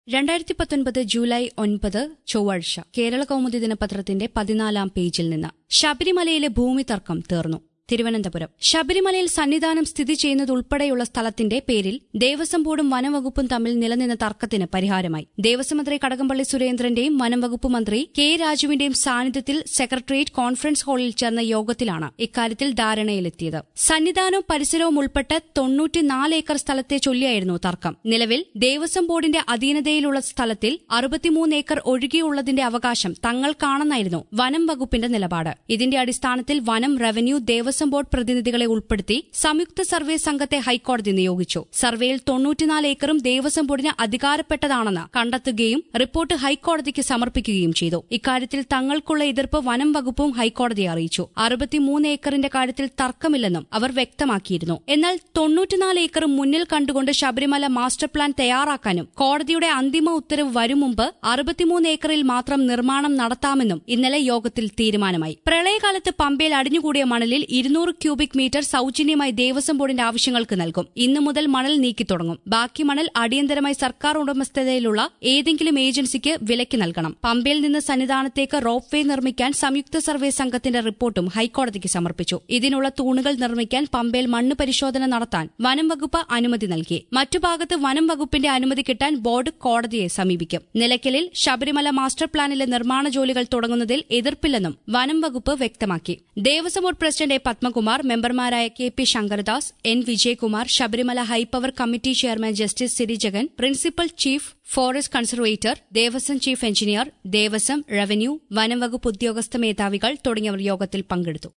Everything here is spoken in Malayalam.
രണ്ടായിരത്തി പത്തൊൻപത് ജൂലൈ ഒൻപത് ചൊവ്വാഴ്ച കേരള കൗമുദി ദിനപത്രത്തിന്റെ പതിനാലാം പേജിൽ നിന്ന് ശബരിമലയിലെ ഭൂമി തർക്കം തീർന്നു തിരുവനന്തപുരം ശബരിമലയിൽ സന്നിധാനം സ്ഥിതി ചെയ്യുന്നതുൾപ്പെടെയുള്ള സ്ഥലത്തിന്റെ പേരിൽ ദേവസ്വം ബോർഡും വനംവകുപ്പും തമ്മിൽ നിലനിന്ന തർക്കത്തിന് പരിഹാരമായി ദേവസ്വം മന്ത്രി കടകംപള്ളി സുരേന്ദ്രന്റെയും വനംവകുപ്പ് മന്ത്രി കെ രാജുവിന്റെയും സാന്നിധ്യത്തിൽ സെക്രട്ടേറിയറ്റ് കോൺഫറൻസ് ഹാളിൽ ചേർന്ന യോഗത്തിലാണ് ഇക്കാര്യത്തിൽ ധാരണയിലെത്തിയത് സന്നിധാനവും പരിസരവും ഉൾപ്പെട്ട തൊണ്ണൂറ്റിനാല് ഏക്കർ സ്ഥലത്തെ ചൊല്ലിയായിരുന്നു തർക്കം നിലവിൽ ദേവസ്വം ബോർഡിന്റെ അധീനതയിലുള്ള സ്ഥലത്തിൽ അറുപത്തിമൂന്ന് ഏക്കർ ഒഴികെയുള്ളതിന്റെ അവകാശം തങ്ങൾക്കാണെന്നായിരുന്നു വനം വകുപ്പിന്റെ നിലപാട് ഇതിന്റെ അടിസ്ഥാനത്തിൽ വനം റവന്യൂ ദേവസ്വം ബോർഡ് പ്രതിനിധികളെ ഉൾപ്പെടുത്തി സംയുക്ത സർവേ സംഘത്തെ ഹൈക്കോടതി നിയോഗിച്ചു സർവേയിൽ തൊണ്ണൂറ്റിനാല് ഏക്കറും ദേവസ്വം ബോർഡിന് അധികാരപ്പെട്ടതാണെന്ന് കണ്ടെത്തുകയും റിപ്പോർട്ട് ഹൈക്കോടതിക്ക് സമർപ്പിക്കുകയും ചെയ്തു ഇക്കാര്യത്തിൽ തങ്ങൾക്കുള്ള എതിർപ്പ് വനം വകുപ്പും ഹൈക്കോടതിയെ അറിയിച്ചു അറുപത്തിമൂന്ന് ഏക്കറിന്റെ കാര്യത്തിൽ തർക്കമില്ലെന്നും അവർ വ്യക്തമാക്കിയിരുന്നു എന്നാൽ തൊണ്ണൂറ്റിനാല് ഏക്കറും മുന്നിൽ കണ്ടുകൊണ്ട് ശബരിമല മാസ്റ്റർ പ്ലാൻ തയ്യാറാക്കാനും കോടതിയുടെ അന്തിമ ഉത്തരവ് വരും മുമ്പ് അറുപത്തിമൂന്ന് ഏക്കറിൽ മാത്രം നിർമ്മാണം നടത്താമെന്നും ഇന്നലെ യോഗത്തിൽ തീരുമാനമായി പ്രളയകാലത്ത് പമ്പയിൽ അടിഞ്ഞുകൂടിയ മണലിൽ ഇരുന്നൂറ് ക്യൂബിക് മീറ്റർ സൌജന്യമായി ദേവസ്വം ബോർഡിന്റെ ആവശ്യങ്ങൾക്ക് നൽകും ഇന്നു മുതൽ മണൽ നീക്കി തുടങ്ങും ബാക്കി മണൽ അടിയന്തരമായി സർക്കാർ ഉടമസ്ഥതയിലുള്ള ഏതെങ്കിലും ഏജൻസിക്ക് വിലയ്ക്ക് നൽകണം പമ്പയിൽ നിന്ന് സന്നിധാനത്തേക്ക് റോപ്പ് വേ നിർമ്മിക്കാൻ സംയുക്ത സർവേ സംഘത്തിന്റെ റിപ്പോർട്ടും ഹൈക്കോടതിക്ക് സമർപ്പിച്ചു ഇതിനുള്ള തൂണുകൾ നിർമ്മിക്കാൻ പമ്പയിൽ മണ്ണ് പരിശോധന നടത്താൻ വനം വകുപ്പ് അനുമതി നൽകി മറ്റു ഭാഗത്ത് വനം വകുപ്പിന്റെ അനുമതി കിട്ടാൻ ബോർഡ് കോടതിയെ സമീപിക്കും നിലയ്ക്കലിൽ ശബരിമല മാസ്റ്റർ പ്ലാനിലെ നിർമ്മാണ ജോലികൾ തുടങ്ങുന്നതിൽ എതിർപ്പില്ലെന്നും വനം വകുപ്പ് വ്യക്തമാക്കി Devaswom board president A Padmakumar മെമ്പർമാരായ K P Sankaradas N Vijayakumar Sabarimala high power committee chairman justice Sirijagan principal chief forest conservator Devaswom chief engineer Devaswom revenue വനം വകുപ്പ് ഉദ്യോഗസ്ഥ മേധാവികൾ തുടങ്ങിയവർ യോഗത്തിൽ പങ്കെടുത്തു